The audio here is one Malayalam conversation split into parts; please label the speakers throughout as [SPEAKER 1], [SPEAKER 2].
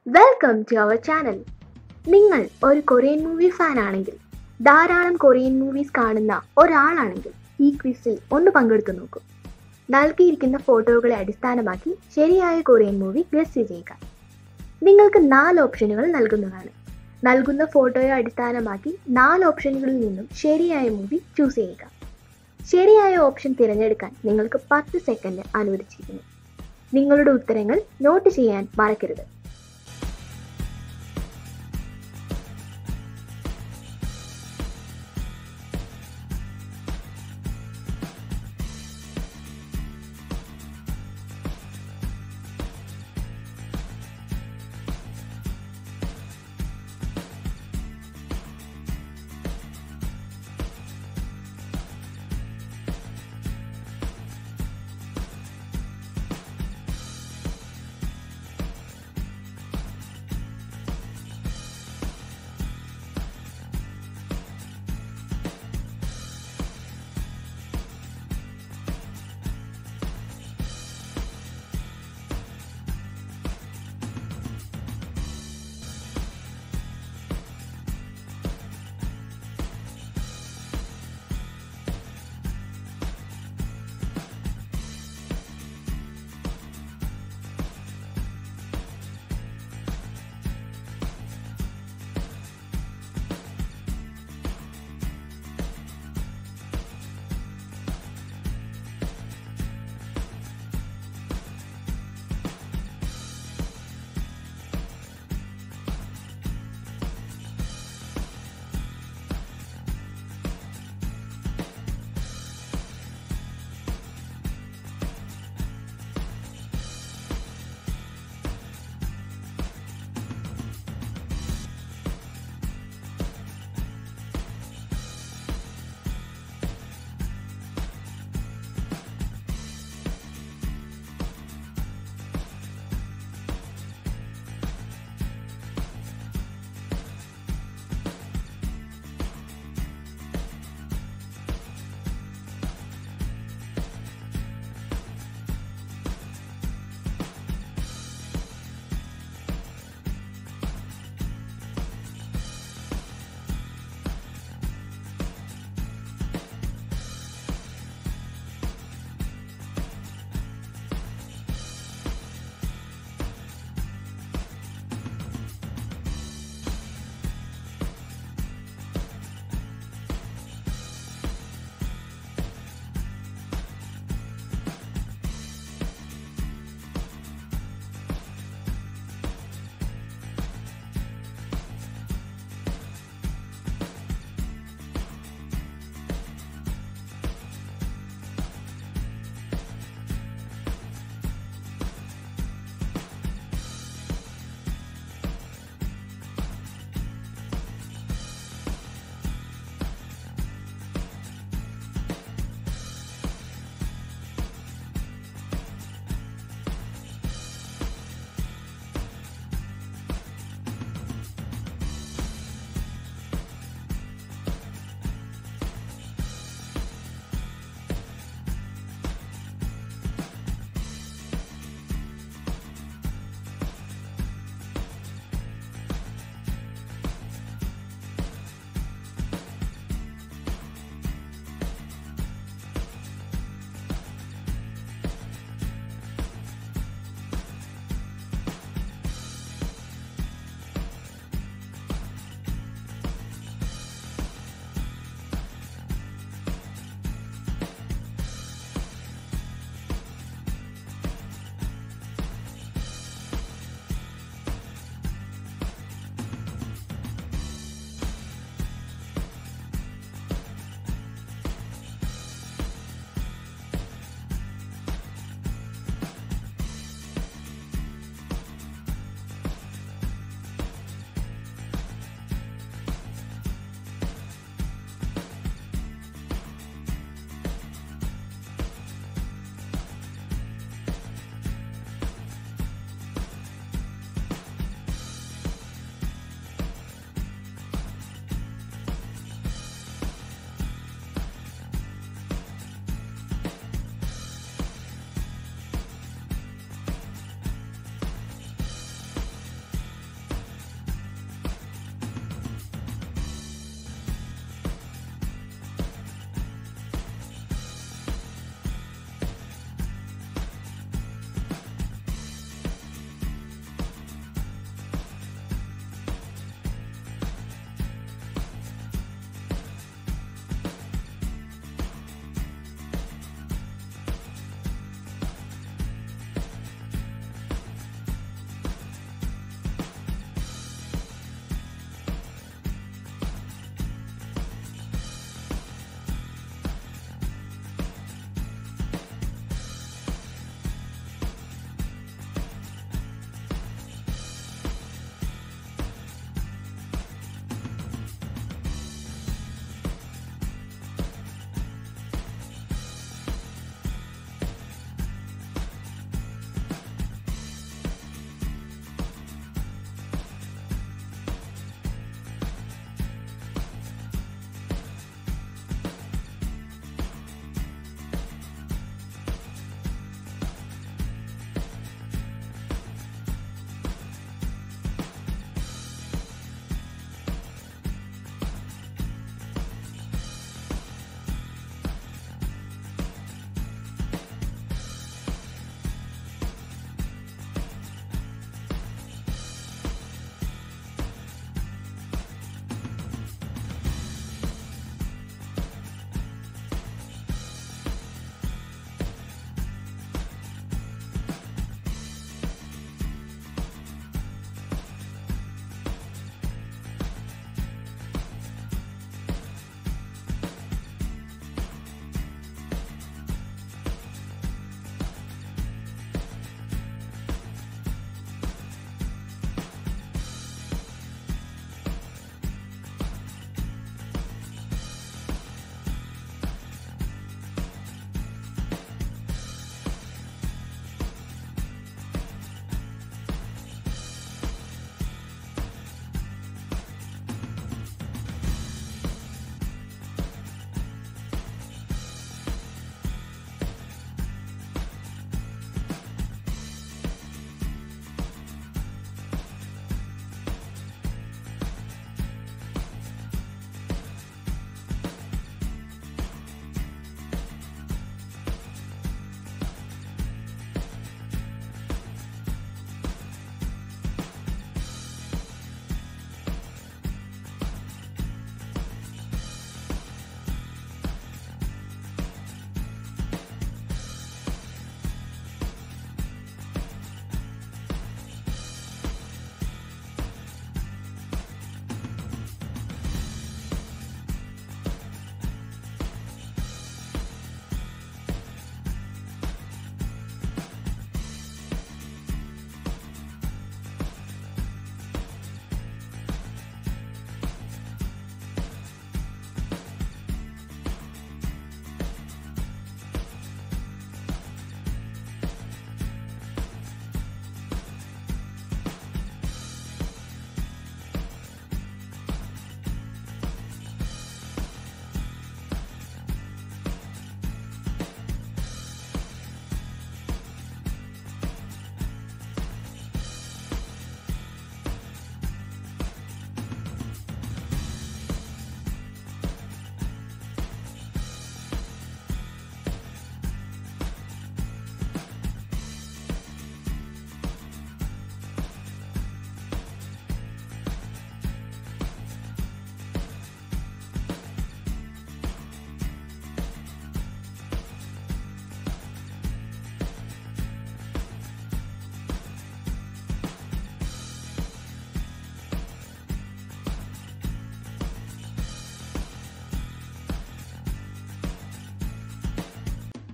[SPEAKER 1] വെൽക്കം ടു അവർ ചാനൽ നിങ്ങൾ ഒരു കൊറിയൻ മൂവി ഫാൻ ആണെങ്കിൽ ധാരാളം കൊറിയൻ മൂവീസ് കാണുന്ന ഒരാളാണെങ്കിൽ ഈ ക്വിസിൽ ഒന്ന് പങ്കെടുത്തു നോക്കൂ നൽകിയിരിക്കുന്ന ഫോട്ടോകളെ അടിസ്ഥാനമാക്കി ശരിയായ കൊറിയൻ മൂവി ഗസ് ചെയ്യുക നിങ്ങൾക്ക് നാല് ഓപ്ഷനുകൾ നൽകുന്നതാണ് നൽകുന്ന ഫോട്ടോയെ അടിസ്ഥാനമാക്കി നാല് ഓപ്ഷനുകളിൽ നിന്നും ശരിയായ മൂവി ചൂസ് ചെയ്യുക ശരിയായ ഓപ്ഷൻ തിരഞ്ഞെടുക്കാൻ നിങ്ങൾക്ക് പത്ത് സെക്കൻഡ് അനുവദിച്ചിരിക്കുന്നു നിങ്ങളുടെ ഉത്തരങ്ങൾ നോട്ട് ചെയ്യാൻ മറക്കരുത്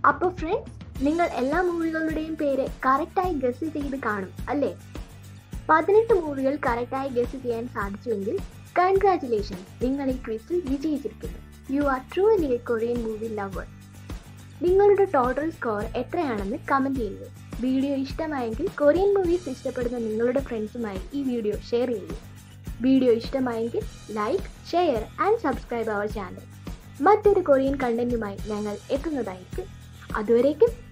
[SPEAKER 1] അപ്പോൾ ഫ്രണ്ട്സ് നിങ്ങൾ എല്ലാ മൂവികളുടെയും പേര് കറക്റ്റായി ഗസ് ചെയ്ത് കാണും അല്ലേ പതിനെട്ട് മൂവികൾ കറക്റ്റായി ഗസ് ചെയ്യാൻ സാധിച്ചുവെങ്കിൽ കൺഗ്രാറ്റുലേഷൻ നിങ്ങൾ ഈ ക്വിസിൽ വിജയിച്ചിരിക്കുന്നു you are truly a Korean movie lover നിങ്ങളുടെ ടോട്ടൽ സ്കോർ എത്രയാണെന്ന് കമൻറ്റ് ചെയ്യുക വീഡിയോ ഇഷ്ടമായെങ്കിൽ കൊറിയൻ മൂവീസ് ഇഷ്ടപ്പെടുന്ന നിങ്ങളുടെ ഫ്രണ്ട്സുമായി ഈ വീഡിയോ ഷെയർ ചെയ്യുക വീഡിയോ ഇഷ്ടമായെങ്കിൽ like share and subscribe our channel മറ്റൊരു കൊറിയൻ കണ്ടന്റുമായി ഞങ്ങൾ എത്തുന്നതായിരിക്കും അതുവരേക്കും